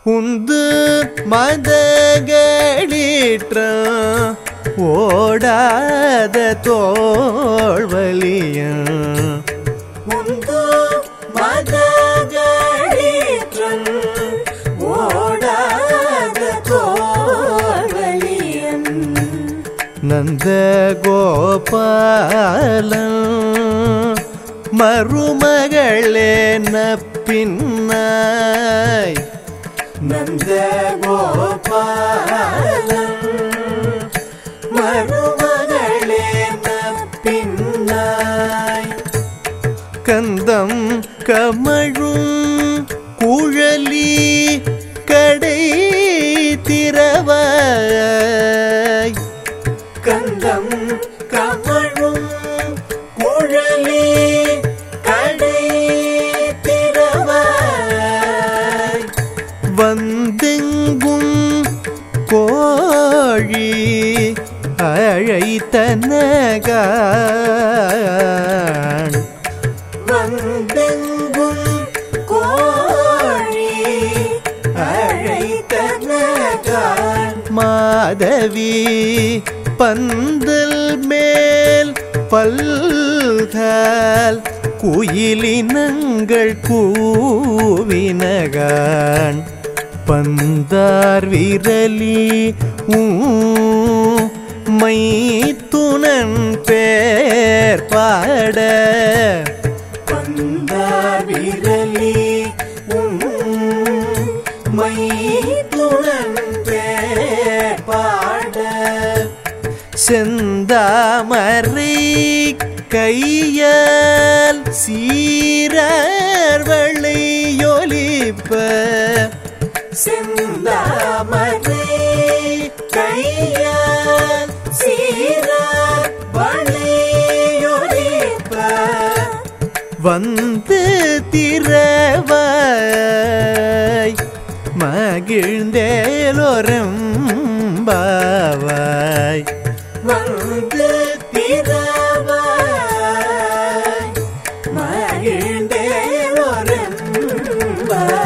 உந்து மதகளீற்ற ஓடாத தோல்வலியன் உந்து மதகளீற்றன் ஓடாத தோல்வலியன் நந்த கோபாலன் மருமகளேன பின்னாய் நந்த கோபாலன் மருமகளே பின்னாய் கந்தம் கமழும் குழலி கடை திறவாய் கந்தம் கமழும் குழலி கடை திறவாய் வந்தெங்கும் கோழி அழைத்தனகான் வந்தெங்கும் கோழி அழைத்தனகான் மாதவி பந்தல் மேல் பல்கால் குயிலினங்கள் கூவினகான் பந்தார் விரலி மைத்துனன் பேர் பாட வந்தார் விரலி மை துணன் பாட செந்தாமரை கையால் சீரர்வளை ஒலிப்ப செந்தாமரை கையால் சீரார் வளையொலிப்ப வந்து திரவாய் மகிழ்ந்தேலோரம் பாவாய் வந்து திரவாய் மகிழ்ந்தே ஒரு